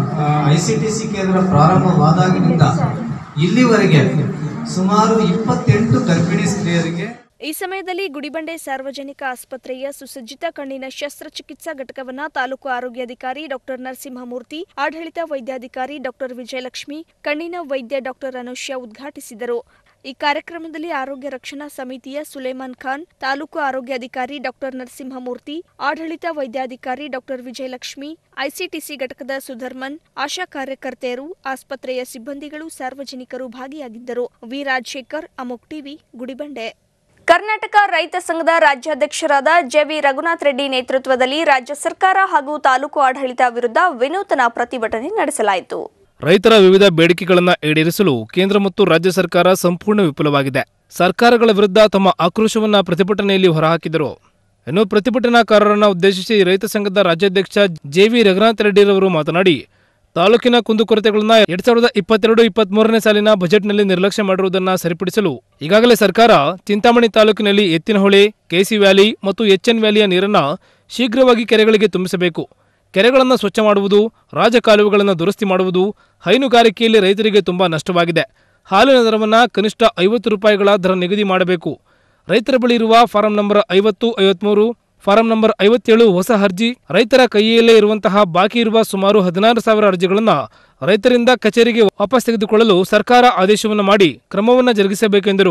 ಐ ಸಿ ಟಿ ಸಿ ಕೇಂದ್ರ ಪ್ರಾರಂಭವಾದಾಗಿನಿಂದ ಇಲ್ಲಿವರೆಗೆ ಸುಮಾರು ಇಪ್ಪತ್ತೆಂಟು ಗರ್ಭಿಣಿ ಸ್ತ್ರೀಯರಿಗೆ ಈ ಸಮಯದಲ್ಲಿ ಗುಡಿಬಂಡೆ ಸಾರ್ವಜನಿಕ ಆಸ್ಪತ್ರೆಯ ಸುಸಜ್ಜಿತ ಕಣ್ಣಿನ ಶಸ್ತ್ರಚಿಕಿತ್ಸಾ ಘಟಕವನ್ನ ತಾಲೂಕು ಆರೋಗ್ಯಾಧಿಕಾರಿ ಡಾಕ್ಟರ್ ನರಸಿಂಹಮೂರ್ತಿ ಆಡಳಿತ ವೈದ್ಯಾಧಿಕಾರಿ ಡಾಕ್ಟರ್ ವಿಜಯಲಕ್ಷ್ಮಿ ಕಣ್ಣಿನ ವೈದ್ಯ ಡಾಕ್ಟರ್ ಅನುಷ್ಯ ಉದ್ಘಾಟಿಸಿದರು ಈ ಕಾರ್ಯಕ್ರಮದಲ್ಲಿ ಆರೋಗ್ಯ ರಕ್ಷಣಾ ಸಮಿತಿಯ ಸುಲೇಮಾನ್ ಖಾನ್ ತಾಲೂಕು ಆರೋಗ್ಯಾಧಿಕಾರಿ ಡಾಕ್ಟರ್ ನರಸಿಂಹಮೂರ್ತಿ ಆಡಳಿತ ವೈದ್ಯಾಧಿಕಾರಿ ಡಾಕ್ಟರ್ ವಿಜಯಲಕ್ಷ್ಮಿ ಐಸಿಟಿಸಿ ಘಟಕದ ಸುಧರ್ಮನ್ ಆಶಾ ಕಾರ್ಯಕರ್ತೆಯರು ಆಸ್ಪತ್ರೆಯ ಸಿಬ್ಬಂದಿಗಳು ಸಾರ್ವಜನಿಕರು ಭಾಗಿಯಾಗಿದ್ದರು ವಿ ರಾಜಶೇಖರ್ ಅಮೋಕ್ ಟಿವಿ ಗುಡಿಬಂಡೆ ಕರ್ನಾಟಕ ರೈತ ಸಂಘದ ರಾಜ್ಯಾಧ್ಯಕ್ಷರಾದ ಜೆವಿ ರಘುನಾಥ್ ರೆಡ್ಡಿ ನೇತೃತ್ವದಲ್ಲಿ ರಾಜ್ಯ ಸರ್ಕಾರ ಹಾಗೂ ತಾಲೂಕು ಆಡಳಿತ ವಿರುದ್ಧ ವಿನೂತನ ಪ್ರತಿಭಟನೆ ನಡೆಸಲಾಯಿತು ರೈತರ ವಿವಿಧ ಬೇಡಿಕೆಗಳನ್ನು ಈಡೇರಿಸಲು ಕೇಂದ್ರ ಮತ್ತು ರಾಜ್ಯ ಸರ್ಕಾರ ಸಂಪೂರ್ಣ ವಿಫಲವಾಗಿದೆ ಸರ್ಕಾರಗಳ ವಿರುದ್ಧ ತಮ್ಮ ಆಕ್ರೋಶವನ್ನ ಪ್ರತಿಭಟನೆಯಲ್ಲಿ ಹೊರಹಾಕಿದರು ಇನ್ನು ಪ್ರತಿಭಟನಾಕಾರರನ್ನ ಉದ್ದೇಶಿಸಿ ರೈತ ಸಂಘದ ರಾಜ್ಯಾಧ್ಯಕ್ಷ ಜೆವಿ ರಘುನಾಥ್ ರೆಡ್ಡಿರವರು ಮಾತನಾಡಿ ತಾಲೂಕಿನ ಕುಂದುಕೊರತೆಗಳನ್ನ ಎರಡ್ ಸಾವಿರದ ಇಪ್ಪತ್ತೆರಡು ಇಪ್ಪತ್ಮೂರನೇ ಸಾಲಿನ ಬಜೆಟ್ನಲ್ಲಿ ನಿರ್ಲಕ್ಷ್ಯ ಮಾಡಿರುವುದನ್ನ ಸರಿಪಡಿಸಲು ಈಗಾಗಲೇ ಸರ್ಕಾರ ಚಿಂತಾಮಣಿ ತಾಲೂಕಿನಲ್ಲಿ ಎತ್ತಿನಹೊಳೆ ಕೆಸಿ ವ್ಯಾಲಿ ಮತ್ತು ಎಚ್ಎನ್ ವ್ಯಾಲಿಯ ನೀರನ್ನ ಶೀಘ್ರವಾಗಿ ಕೆರೆಗಳಿಗೆ ತುಂಬಿಸಬೇಕು ಕೆರೆಗಳನ್ನು ಸ್ವಚ್ಛ ಮಾಡುವುದು ರಾಜಕಾಲುವೆಗಳನ್ನು ದುರಸ್ತಿ ಮಾಡುವುದು ಹೈನುಗಾರಿಕೆಯಲ್ಲಿ ರೈತರಿಗೆ ತುಂಬಾ ನಷ್ಟವಾಗಿದೆ ಹಾಲಿನ ದರವನ್ನು ಕನಿಷ್ಠ ಐವತ್ತು ರೂಪಾಯಿಗಳ ದರ ನಿಗದಿ ಮಾಡಬೇಕು ರೈತರ ಬಳಿ ಇರುವ ಫಾರಂ ನಂಬರ್ ಐವತ್ತು ಐವತ್ಮೂರು ಫಾರಂ ನಂಬರ್ ಐವತ್ತೇಳು ಹೊಸ ಅರ್ಜಿ ರೈತರ ಕೈಯಲ್ಲೇ ಇರುವಂತಹ ಬಾಕಿ ಇರುವ ಸುಮಾರು ಹದಿನಾರು ಸಾವಿರ ಅರ್ಜಿಗಳನ್ನು ರೈತರಿಂದ ಕಚೇರಿಗೆ ವಾಪಸ್ ತೆಗೆದುಕೊಳ್ಳಲು ಸರ್ಕಾರ ಆದೇಶವನ್ನು ಮಾಡಿ ಕ್ರಮವನ್ನು ಜರುಗಿಸಬೇಕೆಂದರು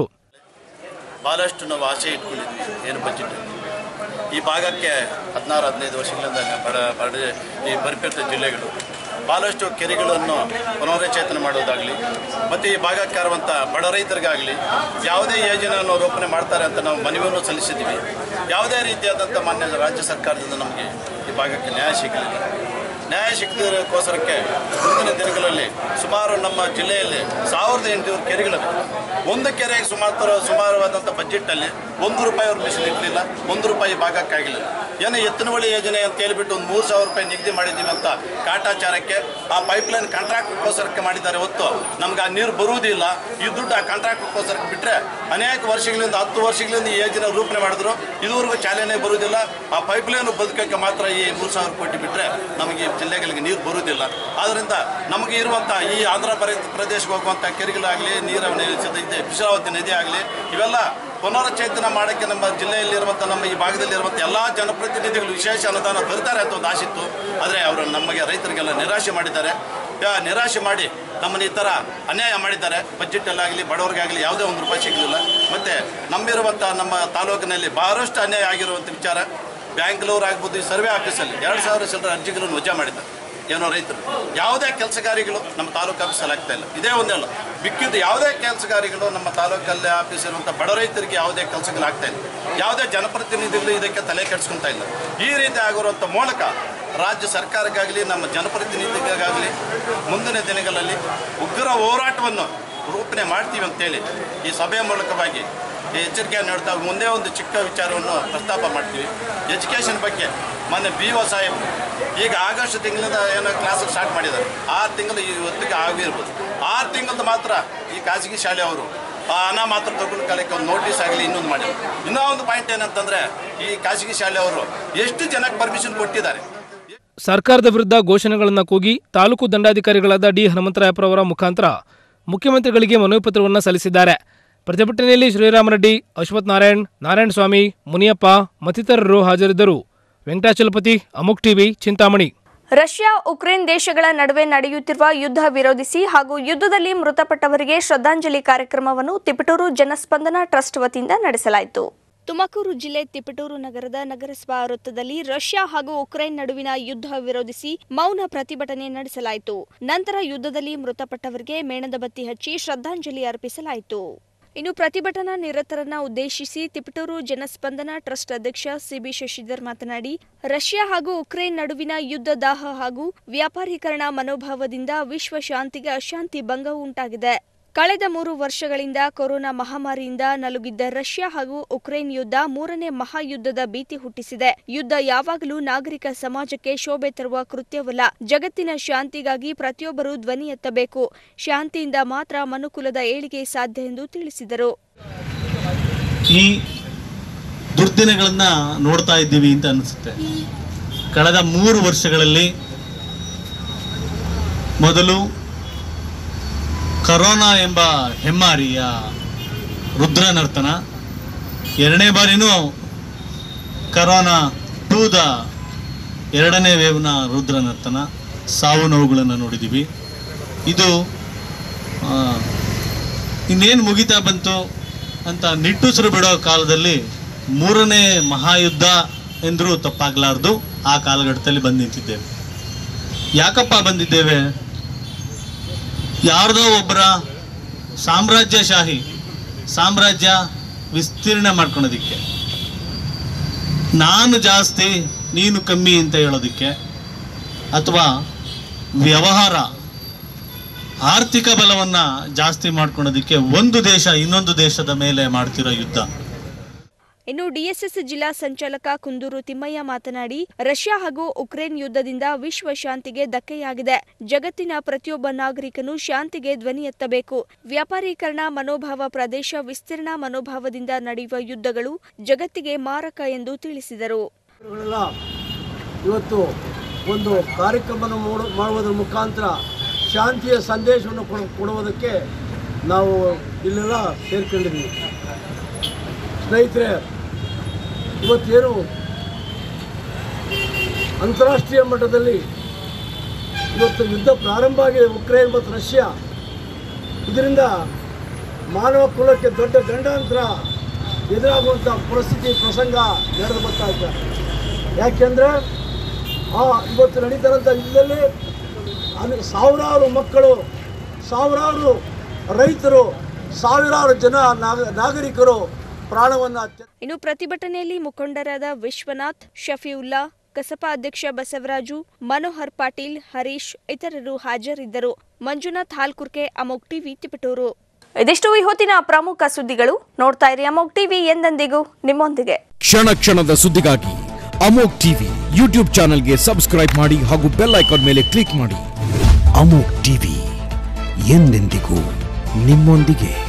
ಭಾಳಷ್ಟು ನಾವು ಆಸೆ ಇಟ್ಕೊಂಡಿದ್ವಿ ಏನು ಬಜೆಟ್ ಈ ಭಾಗಕ್ಕೆ ಹದಿನಾರು ಹದಿನೈದು ವರ್ಷಗಳಿಂದ ಬಡ ಬಡ ಈ ಬರಪೀಡಿತ ಜಿಲ್ಲೆಗಳು ಭಾಳಷ್ಟು ಕೆರೆಗಳನ್ನು ಪುನರುಚ್ಚೇತನ ಮಾಡೋದಾಗಲಿ ಮತ್ತು ಈ ಭಾಗಕ್ಕೆ ಇರುವಂಥ ಬಡ ರೈತರಿಗಾಗಲಿ ಯಾವುದೇ ಯೋಜನೆಯನ್ನು ರೂಪಣೆ ಮಾಡ್ತಾರೆ ಅಂತ ನಾವು ಮನವಿಯನ್ನು ಸಲ್ಲಿಸಿದ್ದೀವಿ ಯಾವುದೇ ರೀತಿಯಾದಂಥ ಮಾನ್ಯ ರಾಜ್ಯ ಸರ್ಕಾರದಿಂದ ನಮಗೆ ಈ ಭಾಗಕ್ಕೆ ನ್ಯಾಯ ಸಿಗಲಿಲ್ಲ ನ್ಯಾಯ ಸಿಗದಕ್ಕೋಸ್ಕರಕ್ಕೆ ಮುಂದಿನ ದಿನಗಳಲ್ಲಿ ಸುಮಾರು ನಮ್ಮ ಜಿಲ್ಲೆಯಲ್ಲಿ ಸಾವಿರದ ಎಂಟುನೂರು ಕೆರೆಗಳಿವೆ ಒಂದು ಕೆರೆಗೆ ಸುಮಾರು ಸುಮಾರವಾದಂಥ ಬಜೆಟಲ್ಲಿ ಒಂದು ರೂಪಾಯಿ ಅವ್ರು ಮೀಸಲಿಡಲಿಲ್ಲ ಒಂದು ರೂಪಾಯಿ ಭಾಗಕ್ಕಾಗಿಲ್ಲ ಏನೋ ಎತ್ತಿನವಳಿ ಯೋಜನೆ ಅಂತ ಹೇಳ್ಬಿಟ್ಟು ಒಂದು ಮೂರು ಸಾವಿರ ರೂಪಾಯಿ ನಿಗದಿ ಮಾಡಿದ್ದೀವಿ ಅಂತ ಕಾಟಾಚಾರಕ್ಕೆ ಆ ಪೈಪ್ಲೈನ್ ಕಾಂಟ್ರಾಕ್ಟ್ಗೋಸ್ಕರಕ್ಕೆ ಮಾಡಿದ್ದಾರೆ ಹೊತ್ತು ನಮ್ಗೆ ಆ ನೀರು ಬರುವುದಿಲ್ಲ ಈ ದುಡ್ಡು ಆ ಕಾಂಟ್ರಾಕ್ಟ್ಗೋಸ್ಕರಕ್ಕೆ ಬಿಟ್ಟರೆ ಅನೇಕ ವರ್ಷಗಳಿಂದ ಹತ್ತು ವರ್ಷಗಳಿಂದ ಈ ಯೋಜನೆ ರೂಪಣೆ ಮಾಡಿದ್ರು ಇದುವರೆಗೂ ಚಾಲನೆ ಬರುವುದಿಲ್ಲ ಆ ಪೈಪ್ಲೈನ್ ಬದುಕಕ್ಕೆ ಮಾತ್ರ ಈ ಮೂರು ಸಾವಿರ ಕೋಟಿ ಬಿಟ್ಟರೆ ನಮಗೆ ಈ ಜಿಲ್ಲೆಗಳಿಗೆ ನೀರು ಬರುವುದಿಲ್ಲ ಆದ್ದರಿಂದ ನಮಗೆ ಇರುವಂಥ ಈ ಆಂಧ್ರ ಪ್ರ- ಪ್ರದೇಶಕ್ಕೆ ಹೋಗುವಂಥ ಕೆರೆಗಳಾಗಲಿ ನೀರು ಇದೆ ಬಿಸಿರಾವತಿ ನದಿ ಆಗಲಿ ಇವೆಲ್ಲ ಪುನರುಚ್ಚೇತನ ಮಾಡೋಕ್ಕೆ ನಮ್ಮ ಜಿಲ್ಲೆಯಲ್ಲಿರುವಂಥ ನಮ್ಮ ಈ ಭಾಗದಲ್ಲಿರುವಂಥ ಎಲ್ಲ ಜನಪ್ರತಿನಿಧಿಗಳು ವಿಶೇಷ ಅನುದಾನ ತರ್ತಾರೆ ಅಂತ ಒಂದು ಆಶಿತ್ತು ಆದರೆ ಅವರು ನಮಗೆ ರೈತರಿಗೆಲ್ಲ ನಿರಾಶೆ ಮಾಡಿದ್ದಾರೆ ಆ, ನಿರಾಶೆ ಮಾಡಿ ನಮ್ಮನ್ನು ಈ ಥರ ಅನ್ಯಾಯ ಮಾಡಿದ್ದಾರೆ ಬಜೆಟಲ್ಲಾಗಲಿ ಬಡವರಿಗಾಗಲಿ ಯಾವುದೇ ಒಂದು ರೂಪಾಯಿ ಸಿಗಲಿಲ್ಲ ಮತ್ತು ನಮ್ಮಿರುವಂಥ ನಮ್ಮ ತಾಲೂಕಿನಲ್ಲಿ ಬಹಳಷ್ಟು ಅನ್ಯಾಯ ಆಗಿರುವಂಥ ವಿಚಾರ ಬ್ಯಾಂಗ್ಳೂರು ಆಗ್ಬೋದು ಈ ಸರ್ವೆ ಆಫೀಸಲ್ಲಿ ಎರಡು ಸಾವಿರ ಚಿಲ್ಲರೆ ಅರ್ಜಿಗಳನ್ನು ವಜಾ ಮಾಡಿದ್ದಾರೆ ಏನೋ ರೈತರು ಯಾವುದೇ ಕೆಲಸಗಾರಿಗಳು ನಮ್ಮ ತಾಲೂಕು ಆಫೀಸಲ್ಲಿ ಆಗ್ತಾ ಇಲ್ಲ ಇದೇ ಒಂದಲ್ಲ ಬಿಕ್ಕಿದ್ದು ಯಾವುದೇ ಕೆಲಸಗಾರಿಗಳು ನಮ್ಮ ತಾಲೂಕಲ್ಲಿ ಆಫೀಸ್ ಇರುವಂಥ ಬಡ ರೈತರಿಗೆ ಯಾವುದೇ ಕೆಲಸಗಳು ಆಗ್ತಾ ಇಲ್ಲ ಯಾವುದೇ ಜನಪ್ರತಿನಿಧಿಗಳು ಇದಕ್ಕೆ ತಲೆ ಕೆಡಿಸ್ಕೊಂತ ಇಲ್ಲ ಈ ರೀತಿ ಆಗಿರುವಂಥ ಮೂಲಕ ರಾಜ್ಯ ಸರ್ಕಾರಕ್ಕಾಗಲಿ ನಮ್ಮ ಜನಪ್ರತಿನಿಧಿಗಳಿಗಾಗಲಿ ಮುಂದಿನ ದಿನಗಳಲ್ಲಿ ಉಗ್ರ ಹೋರಾಟವನ್ನು ರೂಪಣೆ ಮಾಡ್ತೀವಿ ಅಂತೇಳಿ ಈ ಸಭೆಯ ಮೂಲಕವಾಗಿ ಈ ಎಚ್ಚರಿಕೆ ನೀಡ್ತಾ ಮುಂದೆ ಒಂದು ಚಿಕ್ಕ ವಿಚಾರವನ್ನು ಪ್ರಸ್ತಾಪ ಮಾಡ್ತೀವಿ ಎಜುಕೇಷನ್ ಬಗ್ಗೆ ಮೊನ್ನೆ ಬಿ ಒ ಸಾಹೇಬ್ ಈಗ ಆಗಸ್ಟ್ ತಿಂಗಳಿಂದ ಏನೋ ಕ್ಲಾಸ್ ಸ್ಟಾರ್ಟ್ ಮಾಡಿದ್ದಾರೆ ಆರು ತಿಂಗಳು ಈ ಹೊತ್ತಿಗೆ ಆಗಿರ್ಬೋದು ಆರು ತಿಂಗಳದ್ದು ಮಾತ್ರ ಈ ಖಾಸಗಿ ಶಾಲೆಯವರು ಆ ಹಣ ಮಾತ್ರ ತಗೊಂಡು ಕಲಿಕೆ ಒಂದು ನೋಟಿಸ್ ಆಗಲಿ ಇನ್ನೊಂದು ಮಾಡಿ ಇನ್ನೂ ಒಂದು ಪಾಯಿಂಟ್ ಏನಂತಂದರೆ ಈ ಖಾಸಗಿ ಶಾಲೆಯವರು ಎಷ್ಟು ಜನಕ್ಕೆ ಪರ್ಮಿಷನ್ ಕೊಟ್ಟಿದ್ದಾರೆ ಸರ್ಕಾರದ ವಿರುದ್ಧ ಘೋಷಣೆಗಳನ್ನು ಕೂಗಿ ತಾಲೂಕು ದಂಡಾಧಿಕಾರಿಗಳಾದ ಡಿ ಹನುಮಂತರಾಯಪ್ಪರವರ ಮುಖಾಂತರ ಮುಖ್ಯಮಂತ್ರಿಗಳಿಗೆ ಮನವಿ ಪತ್ರವನ್ನು ಸಲ್ಲಿಸಿದ್ದಾರೆ ಪ್ರತಿಭಟನೆಯಲ್ಲಿ ಶ್ರೀರಾಮರೆಡ್ಡಿ ಅಶ್ವಥ್ ನಾರಾಯಣ್ ನಾರಾಯಣ ಸ್ವಾಮಿ ಮುನಿಯಪ್ಪ ಮತ್ತಿತರರು ಹಾಜರಿದ್ದರು ವೆಂಕಟಾಚಲಪತಿ ಅಮುಕ್ ಟಿವಿ ಚಿಂತಾಮಣಿ ರಷ್ಯಾ ಉಕ್ರೇನ್ ದೇಶಗಳ ನಡುವೆ ನಡೆಯುತ್ತಿರುವ ಯುದ್ಧ ವಿರೋಧಿಸಿ ಹಾಗೂ ಯುದ್ಧದಲ್ಲಿ ಮೃತಪಟ್ಟವರಿಗೆ ಶ್ರದ್ಧಾಂಜಲಿ ಕಾರ್ಯಕ್ರಮವನ್ನು ತಿಪಟೂರು ಜನಸ್ಪಂದನ ಟ್ರಸ್ಟ್ ವತಿಯಿಂದ ನಡೆಸಲಾಯಿತು ತುಮಕೂರು ಜಿಲ್ಲೆ ತಿಪಟೂರು ನಗರದ ನಗರಸಭಾ ವೃತ್ತದಲ್ಲಿ ರಷ್ಯಾ ಹಾಗೂ ಉಕ್ರೇನ್ ನಡುವಿನ ಯುದ್ಧ ವಿರೋಧಿಸಿ ಮೌನ ಪ್ರತಿಭಟನೆ ನಡೆಸಲಾಯಿತು ನಂತರ ಯುದ್ಧದಲ್ಲಿ ಮೃತಪಟ್ಟವರಿಗೆ ಮೇಣದ ಬತ್ತಿ ಹಚ್ಚಿ ಶ್ರದ್ಧಾಂಜಲಿ ಅರ್ಪಿಸಲಾಯಿತು ಇನ್ನು ಪ್ರತಿಭಟನಾ ನಿರತರನ್ನ ಉದ್ದೇಶಿಸಿ ತಿಪಟೂರು ಜನಸ್ಪಂದನ ಟ್ರಸ್ಟ್ ಅಧ್ಯಕ್ಷ ಸಿಬಿ ಶಶಿಧರ್ ಮಾತನಾಡಿ ರಷ್ಯಾ ಹಾಗೂ ಉಕ್ರೇನ್ ನಡುವಿನ ಯುದ್ಧ ದಾಹ ಹಾಗೂ ವ್ಯಾಪಾರೀಕರಣ ಮನೋಭಾವದಿಂದ ವಿಶ್ವ ಶಾಂತಿಗೆ ಅಶಾಂತಿ ಭಂಗವು ಉಂಟಾಗಿದೆ ಕಳೆದ ಮೂರು ವರ್ಷಗಳಿಂದ ಕೊರೋನಾ ಮಹಾಮಾರಿಯಿಂದ ನಲುಗಿದ್ದ ರಷ್ಯಾ ಹಾಗೂ ಉಕ್ರೇನ್ ಯುದ್ಧ ಮೂರನೇ ಮಹಾಯುದ್ಧದ ಭೀತಿ ಹುಟ್ಟಿಸಿದೆ ಯುದ್ಧ ಯಾವಾಗಲೂ ನಾಗರಿಕ ಸಮಾಜಕ್ಕೆ ಶೋಭೆ ತರುವ ಕೃತ್ಯವಲ್ಲ ಜಗತ್ತಿನ ಶಾಂತಿಗಾಗಿ ಪ್ರತಿಯೊಬ್ಬರೂ ಧ್ವನಿ ಎತ್ತಬೇಕು ಶಾಂತಿಯಿಂದ ಮಾತ್ರ ಮನುಕುಲದ ಏಳಿಗೆ ಸಾಧ್ಯ ಎಂದು ತಿಳಿಸಿದರು ಈ ದುರ್ದಿನಗಳನ್ನು ನೋಡ್ತಾ ಇದ್ದೀವಿ ಅಂತ ಅನಿಸುತ್ತೆ ಕಳೆದ ಮೂರು ವರ್ಷಗಳಲ್ಲಿ ಮೊದಲು ಕರೋನಾ ಎಂಬ ಹೆಮ್ಮಾರಿಯ ರುದ್ರ ನರ್ತನ ಎರಡನೇ ಬಾರಿನೂ ಕರೋನಾ ಟೂದ ಎರಡನೇ ವೇವ್ನ ರುದ್ರ ನರ್ತನ ಸಾವು ನೋವುಗಳನ್ನು ನೋಡಿದ್ದೀವಿ ಇದು ಆ, ಇನ್ನೇನು ಮುಗಿತಾ ಬಂತು ಅಂತ ನಿಟ್ಟುಸಿರು ಬಿಡೋ ಕಾಲದಲ್ಲಿ ಮೂರನೇ ಮಹಾಯುದ್ಧ ಎಂದರೂ ತಪ್ಪಾಗಲಾರ್ದು ಆ ಕಾಲಘಟ್ಟದಲ್ಲಿ ಬಂದು ನಿಂತಿದ್ದೇವೆ ಯಾಕಪ್ಪ ಬಂದಿದ್ದೇವೆ ಯಾರ್ದೋ ಒಬ್ಬರ ಸಾಮ್ರಾಜ್ಯಶಾಹಿ ಸಾಮ್ರಾಜ್ಯ ವಿಸ್ತೀರ್ಣ ಮಾಡ್ಕೊಳೋದಿಕ್ಕೆ ನಾನು ಜಾಸ್ತಿ ನೀನು ಕಮ್ಮಿ ಅಂತ ಹೇಳೋದಕ್ಕೆ ಅಥವಾ ವ್ಯವಹಾರ ಆರ್ಥಿಕ ಬಲವನ್ನ ಜಾಸ್ತಿ ಮಾಡ್ಕೊಳೋದಕ್ಕೆ ಒಂದು ದೇಶ ಇನ್ನೊಂದು ದೇಶದ ಮೇಲೆ ಮಾಡ್ತಿರೋ ಯುದ್ಧ ಇನ್ನು ಡಿಎಸ್ಎಸ್ ಜಿಲ್ಲಾ ಸಂಚಾಲಕ ಕುಂದೂರು ತಿಮ್ಮಯ್ಯ ಮಾತನಾಡಿ ರಷ್ಯಾ ಹಾಗೂ ಉಕ್ರೇನ್ ಯುದ್ಧದಿಂದ ವಿಶ್ವ ಶಾಂತಿಗೆ ಧಕ್ಕೆಯಾಗಿದೆ ಜಗತ್ತಿನ ಪ್ರತಿಯೊಬ್ಬ ನಾಗರಿಕನು ಶಾಂತಿಗೆ ಧ್ವನಿ ಎತ್ತಬೇಕು ವ್ಯಾಪಾರೀಕರಣ ಮನೋಭಾವ ಪ್ರದೇಶ ವಿಸ್ತೀರ್ಣ ಮನೋಭಾವದಿಂದ ನಡೆಯುವ ಯುದ್ಧಗಳು ಜಗತ್ತಿಗೆ ಮಾರಕ ಎಂದು ತಿಳಿಸಿದರು ಗಳೆಲ್ಲ ಇವತ್ತು ಒಂದು ಕಾರ್ಯಕ್ರಮವನ್ನು ಮೂಡು- ಮಾಡುವುದರ ಮುಖಾಂತರ ಶಾಂತಿಯ ಸಂದೇಶವನ್ನು ಕೊಡ- ಕೊಡುವುದಕ್ಕೆ ನಾವು ಇಲ್ಲೆಲ್ಲ ಸೇರ್ಕೊಂಡಿದ್ದೀವಿ ಸ್ನೇಹಿತರೆ ಇವತ್ತೇನು ಅಂತಾರಾಷ್ಟ್ರೀಯ ಮಟ್ಟದಲ್ಲಿ ಇವತ್ತು ಯುದ್ಧ ಪ್ರಾರಂಭ ಆಗಿದೆ ಉಕ್ರೇನ್ ಮತ್ತು ರಷ್ಯಾ ಇದರಿಂದ ಮಾನವ ಕುಲಕ್ಕೆ ದೊಡ್ಡ ಗಂಡಾಂತರ ಎದುರಾಗುವಂಥ ಪರಿಸ್ಥಿತಿ ಪ್ರಸಂಗ ನಡೆದು ಬರ್ತಾ ಇದೆ ಯಾಕೆಂದರೆ ಆ ಇವತ್ತು ನಡೀತಾರಂಥ ಯುದ್ಧದಲ್ಲಿ ಅನೆ ಸಾವಿರಾರು ಮಕ್ಕಳು ಸಾವಿರಾರು ರೈತರು ಸಾವಿರಾರು ಜನ ನಾಗ ನಾಗರಿಕರು ಪ್ರಾಣವನ್ನು ಇನ್ನು ಪ್ರತಿಭಟನೆಯಲ್ಲಿ ಮುಖಂಡರಾದ ವಿಶ್ವನಾಥ್ ಶಫಿಯುಲ್ಲಾ ಕಸಪ ಅಧ್ಯಕ್ಷ ಬಸವರಾಜು ಮನೋಹರ್ ಪಾಟೀಲ್ ಹರೀಶ್ ಇತರರು ಹಾಜರಿದ್ದರು ಮಂಜುನಾಥ್ ಹಾಲ್ಕುರ್ಕೆ ಅಮೋಕ್ ಟಿವಿ ತಿಪಟೂರು ಇದಿಷ್ಟು ಈ ಹೊತ್ತಿನ ಪ್ರಮುಖ ಸುದ್ದಿಗಳು ನೋಡ್ತಾ ಇರಿ ಅಮೋಕ್ ಟಿವಿ ಎಂದೆಂದಿಗೂ ನಿಮ್ಮೊಂದಿಗೆ ಕ್ಷಣ ಕ್ಷಣದ ಸುದ್ದಿಗಾಗಿ ಅಮೋಕ್ ಟಿವಿ ಯೂಟ್ಯೂಬ್ ಚಾನೆಲ್ಗೆ ಸಬ್ಸ್ಕ್ರೈಬ್ ಮಾಡಿ ಹಾಗೂ ಬೆಲ್ ಐಕಾನ್ ಮೇಲೆ ಕ್ಲಿಕ್ ಮಾಡಿ ಅಮೋಕ್ ಟಿವಿ ಎಂದೆಂದಿಗೂ ನಿಮ್ಮೊಂದಿಗೆ